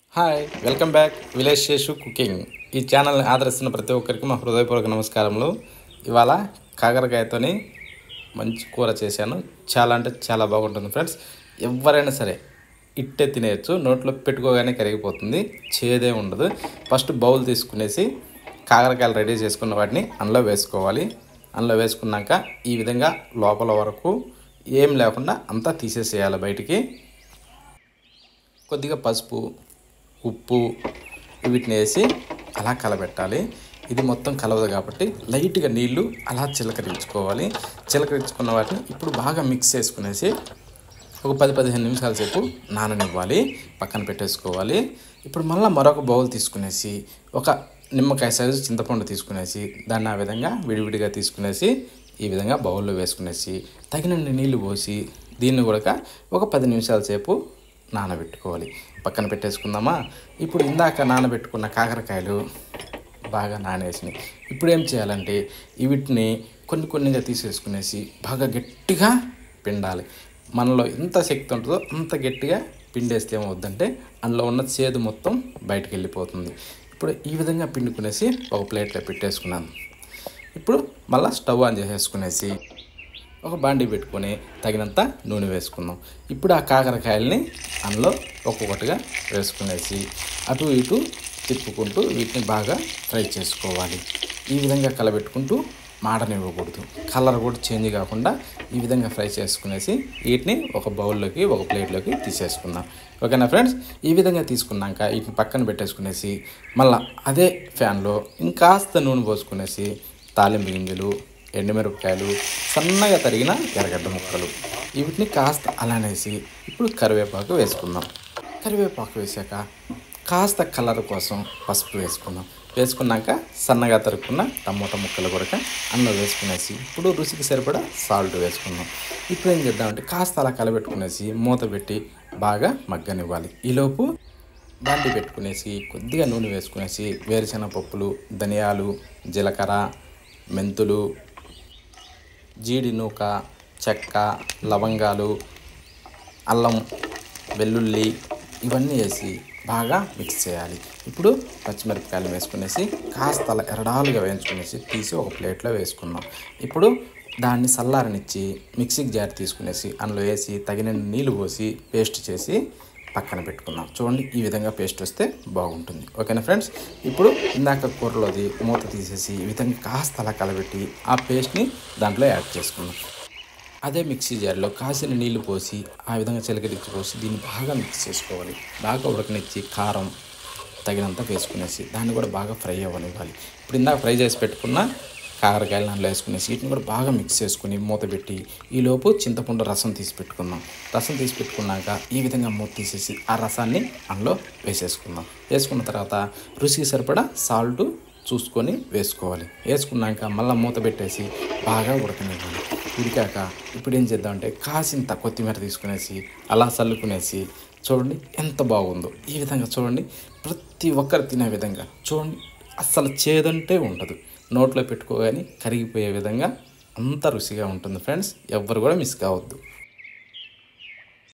hi welcome back village Seshu cooking ఈ ఛానల్ని ఆదరిస్తున్న ప్రతి ఒక్కరికి మా హృదయపూర్వక నమస్కారములు ఇవాళ కాకరకాయతోని మంచి కూర చేశాను చాలా అంటే చాలా బాగుంటుంది ఫ్రెండ్స్ ఎవరైనా సరే ఇట్టే తినేయచ్చు నోట్లో పెట్టుకోగానే కరిగిపోతుంది చేదే ఉండదు ఫస్ట్ బౌల్ తీసుకునేసి కాకరకాయలు రెడీ చేసుకున్న వాటిని అందులో వేసుకోవాలి అందులో వేసుకున్నాక ఈ విధంగా లోపల వరకు ఏం లేకుండా అంతా తీసేసేయాలి బయటికి కొద్దిగా పసుపు ఉప్పు వీటిని వేసి అలా కలబెట్టాలి ఇది మొత్తం కలవదు కాబట్టి లైట్గా నీళ్లు అలా చిలకరించుకోవాలి చిలకరించుకున్న వాటిని ఇప్పుడు బాగా మిక్స్ చేసుకునేసి ఒక పది పదిహేను నిమిషాల సేపు నాననివ్వాలి పక్కన పెట్టేసుకోవాలి ఇప్పుడు మళ్ళీ మరొక బౌల్ తీసుకునేసి ఒక నిమ్మకాయ సైజు చింతపండు తీసుకునేసి దాన్ని ఆ విధంగా విడివిడిగా తీసుకునేసి ఈ విధంగా బౌల్లో వేసుకునేసి తగినన్ని నీళ్లు పోసి దీన్ని కూడా ఒక పది నిమిషాల సేపు నానబెట్టుకోవాలి పక్కన పెట్టేసుకుందామా ఇప్పుడు ఇందాక నానబెట్టుకున్న కాకరకాయలు బాగా నానేసినాయి ఇప్పుడు ఏం చేయాలంటే ఈ వీటిని కొన్ని కొన్నిగా తీసేసుకునేసి బాగా గట్టిగా పిండాలి మనలో ఎంత శక్తి ఉంటుందో అంత గట్టిగా పిండేస్తే ఏమవుద్దంటే అందులో ఉన్న చేదు మొత్తం బయటకు వెళ్ళిపోతుంది ఇప్పుడు ఈ విధంగా పిండుకునేసి ఒక ప్లేట్లో పెట్టేసుకున్నాను ఇప్పుడు మళ్ళీ స్టవ్ ఆన్ చేసేసుకునేసి ఒక బాండీ పెట్టుకొని తగినంత నూనె వేసుకుందాం ఇప్పుడు ఆ కాకరకాయల్ని అందులో ఒక్కొక్కటిగా వేసుకునేసి అటు ఇటు తిప్పుకుంటూ వీటిని బాగా ఫ్రై చేసుకోవాలి ఈ విధంగా కలబెట్టుకుంటూ మాడనివ్వకూడదు కలర్ కూడా చేంజ్ కాకుండా ఈ విధంగా ఫ్రై చేసుకునేసి వీటిని ఒక బౌల్లోకి ఒక ప్లేట్లోకి తీసేసుకుందాం ఓకేనా ఫ్రెండ్స్ ఈ విధంగా తీసుకున్నాక వీటిని పక్కన పెట్టేసుకునేసి మళ్ళీ అదే ఫ్యాన్లో ఇంకాస్త నూనె పోసుకునేసి తాలింపు గింజలు ఎండుమిరపకాయలు సన్నగా తరిగిన ఎర్రగడ్డ ముక్కలు వీటిని కాస్త అలానేసి ఇప్పుడు కరివేపాకు వేసుకుందాం కరివేపాకు వేసాక కాస్త కలర్ కోసం పసుపు వేసుకుందాం వేసుకున్నాక సన్నగా తరుక్కున్న టమోటా ముక్కలు కూడా అందులో వేసుకునేసి ఇప్పుడు రుచికి సరిపడా సాల్ట్ వేసుకుందాం ఇప్పుడు ఏం చేద్దామంటే కాస్త అలా కలబెట్టుకునేసి మూత పెట్టి బాగా మగ్గనివ్వాలి ఈలోపు బాండి పెట్టుకునేసి కొద్దిగా నూనె వేసుకునేసి వేరుశెనగ పప్పులు ధనియాలు జీలకర్ర మెంతులు జీడి నూక చెక్క లవంగాలు అల్లం వెల్లుల్లి ఇవన్నీ వేసి బాగా మిక్స్ చేయాలి ఇప్పుడు పచ్చిమిరపకాయలు వేసుకునేసి కాస్త అలా ఎరడాలుగా వేయించుకునేసి తీసి ఒక ప్లేట్లో వేసుకుందాం ఇప్పుడు దాన్ని చల్లారనిచ్చి మిక్సీకి జారి తీసుకునేసి అందులో వేసి తగిన నీళ్ళు పోసి పేస్ట్ చేసి పక్కన పెట్టుకుందాం చూడండి ఈ విధంగా పేస్ట్ వస్తే బాగుంటుంది ఓకేనా ఫ్రెండ్స్ ఇప్పుడు ఇందాక కూరలోది మూత తీసేసి ఈ విధంగా కాస్త అలా కలబెట్టి ఆ పేస్ట్ని దాంట్లో యాడ్ చేసుకుందాం అదే మిక్సీ జార్లో కాసిన నీళ్లు పోసి ఆ విధంగా చిలకరించి పోసి దీన్ని బాగా మిక్స్ చేసుకోవాలి బాగా ఉడకనిచ్చి కారం తగినంత వేసుకునేసి దాన్ని కూడా బాగా ఫ్రై అవ్వనివ్వాలి ఇప్పుడు ఇందాక ఫ్రై చేసి పెట్టుకున్న కాకరకాయలు దాంట్లో వేసుకునేసి వీటిని కూడా బాగా మిక్స్ చేసుకుని మూత పెట్టి ఈలోపు చింతపండు రసం తీసి పెట్టుకుందాం రసం తీసి పెట్టుకున్నాక ఈ విధంగా మూత తీసేసి ఆ రసాన్ని అందులో వేసేసుకుందాం వేసుకున్న తర్వాత రుచికి సరిపడా సాల్ట్ చూసుకొని వేసుకోవాలి వేసుకున్నాక మళ్ళీ మూత పెట్టేసి బాగా ఉడకనివ్వాలి ఉడికాక ఇప్పుడు ఏం చేద్దామంటే కాసింత కొత్తిమీర తీసుకునేసి అలా చల్లుకునేసి చూడండి ఎంత బాగుందో ఈ విధంగా చూడండి ప్రతి ఒక్కరు తినే విధంగా చూడండి అస్సలు చేదంటే ఉండదు నోట్లో పెట్టుకోగానే కరిగిపోయే విధంగా అంత రుచిగా ఉంటుంది ఫ్రెండ్స్ ఎవ్వరు కూడా మిస్ కావద్దు